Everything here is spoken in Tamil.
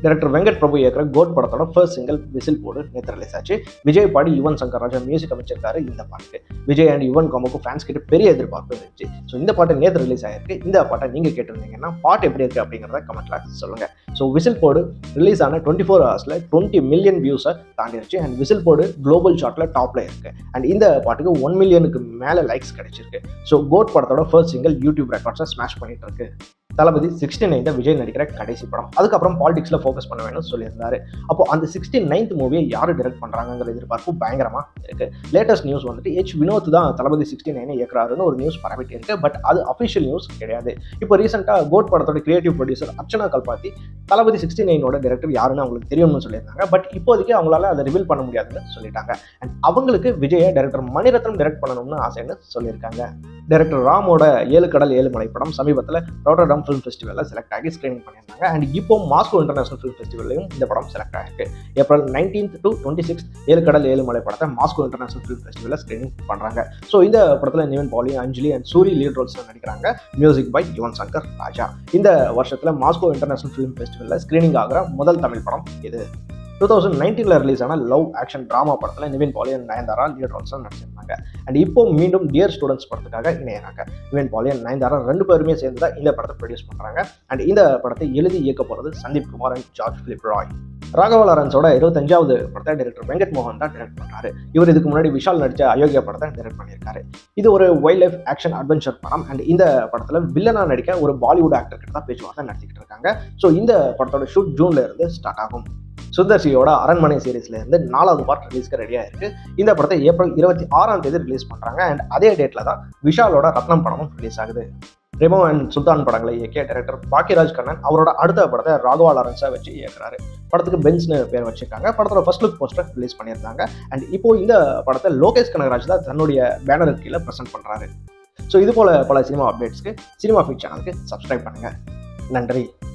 டைரக்டர் வெங்கட் பிரபு இயக்கிற கோட் படத்தோட ஃபர்ஸ்ட் சிங்கிள் விசில் போடு நேற்று ரிலீஸ் ஆச்சு விஜய் பாடி யுவன் சங்கர் ராஜா மியூசிக் அமைச்சிருக்காரு இந்த பாட்டுக்கு விஜய் அண்ட் யுவன் காம்போக்கு ஃபேன்ஸ் கிட்ட பெரிய எதிர்பார்ப்பு இருந்துச்சு ஸோ இந்த பாட்டு நேற்று ரிலீஸ் ஆயிருக்கு இந்த பாட்டை நீங்கள் கேட்டிருந்தீங்கன்னா பாட்டு எப்படி இருக்கு அப்படிங்கிறத கமெண்ட்ல சொல்லுங்க ஸோ விசில் போடு ரிலீஸ் ஆன டுவெண்ட்டி ஃபோர் ஹவர்ஸில் டுவெண்ட்டி மில்லியன் வியூஸை தாண்டிருச்சு அண்ட் விசில் போடு குளோபல் ஷார்ட்ல டாப்ல இருக்கு அண்ட் இந்த பாட்டுக்கு ஒன் மில்லியனுக்கு மேலே லைக்ஸ் கிடைச்சிருக்கு ஸோ கோட் படத்தோட ஃபர்ஸ்ட் சிங்கிள் யூடியூப் ரெக்கார்ட்ஸை ஸ்மாஷ் பண்ணிட்டு இருக்கு தளபதி சிக்ஸ்டி நைன் விஜய் நடிக்கிற கடைசி படம் அதுக்கப்புறம் பாலிடிக்ஸ்ல ஃபோக்கஸ் பண்ண வேணும்னு சொல்லியிருந்தாரு அப்போ அந்த சிக்ஸ்டி நைன்த் மூவியை யார் டைரக்ட் பண்றாங்கிற எதிர்பார்ப்பு பயங்கரமா இருக்கு லேட்டஸ்ட் நியூஸ் வந்துட்டு ஹெச் வினோத் தான் தளபதி சிக்ஸ்டி நைனை இயக்குறாருன்னு ஒரு நியூஸ் பரவிட்டு இருக்கு பட் அது அஃபிஷியல் நியூஸ் கிடையாது இப்போ ரீசெண்டாக கோட் படத்தோட creative producer Archana Kalpathi Thalapathy sixty நைனோட டேரக்டர் யாருன்னு அவங்களுக்கு தெரியும்னு சொல்லியிருந்தாங்க பட் இப்போதைக்கு அவங்களால அதை ரிவீல் பண்ண முடியாதுன்னு சொல்லிட்டாங்க அண்ட் அவங்களுக்கு விஜயை டைரக்டர் மணிரத்னம் டைரக்ட் பண்ணணும்னு ஆசைன்னு சொல்லியிருக்காங்க டைரக்டர் ராமோட ஏழு கடல் ஏழு மலை படம் சமீபத்தில் ரோட்டர்டம் ஃபிலிம் ஃபெஸ்டிவலில் செலக்ட் ஆகி ஸ்க்ரீனிங் பண்ணியிருந்தாங்க அண்ட் இப்போ மாஸ்கோ இன்டர்நேஷனல் ஃபிலிம் ஃபெஸ்டிவல்லையும் இந்த படம் செலக்ட் ஆகிருக்கு April nineteenth to twenty six Yezhu Kadal Yezhu Malai படத்தை மாஸ்கோ இன்டர்நேஷனல் ஃபிலிம் ஃபெஸ்டிவலில் ஸ்க்ரீனிங் பண்ணுறாங்க ஸோ இந்த படத்தில் Nivin Pauly Anjali and Soori lead roles நடிக்கிறாங்க மியூசிக் பை யுவன் சங்கர் ராஜா இந்த வருஷத்தில் மாஸ்கோ இன்டர்நேஷனல் ஃபிலிம் ஃபெஸ்டிவலில் ஸ்க்ரீனிங் ஆகிற முதல் தமிழ் படம் இது டூ தௌசண்ட் நைன்டீனில் ரிலீஸ் ஆன லவ் ஆக்ஷன் ட்ராமா படத்தில் Nivin Pauly and Nayanthara lead roles நடிச்சிருந்தாங்க அண்ட் இப்போ மீண்டும் டியர் ஸ்டூடெண்ட்ஸ் படத்துக்காக இணையறாங்க நிவின் பாலி அண்ட் நயன்தாரா ரெண்டு பேருமே சேர்ந்து தான் இந்த படத்தை ப்ரொடியூஸ் பண்ணுறாங்க அண்ட் இந்த படத்தை எழுதி இயக்க போகிறது சந்தீப் குமார் அண்ட் ஜார்ஜ் பிலிப் ராய் ராகவ லாரன்ஸோட இருபத்தஞ்சாவது படத்தை டைரக்டர் வெங்கட் மோகன் தான் டைரக்ட் பண்ணுறாரு இவர் இதுக்கு முன்னாடி விஷால் நடித்த அயோக்கியா படத்தை டைரக்ட் பண்ணியிருக்காரு இது ஒரு வைல்ட் லைஃப் ஆக்ஷன் அட்வென்ச்சர் படம் அண்ட் இந்த படத்தில் வில்லனா நடிக்க ஒரு பாலிவுட் ஆக்டர் கிட்ட தான் பேச்சுவார்த்தை நடத்திக்கிட்டு இருக்காங்க ஸோ இந்த படத்தோட ஷூட் ஜூன்ல இருந்து ஸ்டார்ட் ஆகும் சுந்தர்சியோட அரண்மனை சீரீஸ்ல இருந்து நாலாவது பார்ட் ரிலீஸ்க்கு ரெடியா இருக்கு இந்த படத்தை ஏப்ரல் இருபத்தி ஆறாம் தேதி ரிலீஸ் பண்றாங்க அண்ட் அதே டேட்ல தான் விஷாலோட ரத்னம் படமும் ரிலீஸ் ஆகுது ரெமோ அண்ட் சுல்தான் படங்களை இயக்கிய டைரக்டர் பாக்கியராஜ் கண்ணன் அவரோட அடுத்த படத்தை ராகவா லாரன்ஸா வச்சு இயக்குறாரு படத்துக்கு பென்ஸ்னு பேர் வச்சிருக்காங்க படத்தோட ஃபர்ஸ்ட் லுக் போஸ்டர் ரிலீஸ் பண்ணியிருந்தாங்க அண்ட் இப்போ இந்த படத்தை லோகேஷ் கனகராஜ் தான் தன்னுடைய பேனருக்கு கீழே ப்ரெசென்ட் பண்றாரு ஸோ இது போல பல சினிமா அப்டேட்ஸ்க்கு சினிமா ஃபீட் சேனலுக்கு சப்ஸ்கிரைப் பண்ணுங்க நன்றி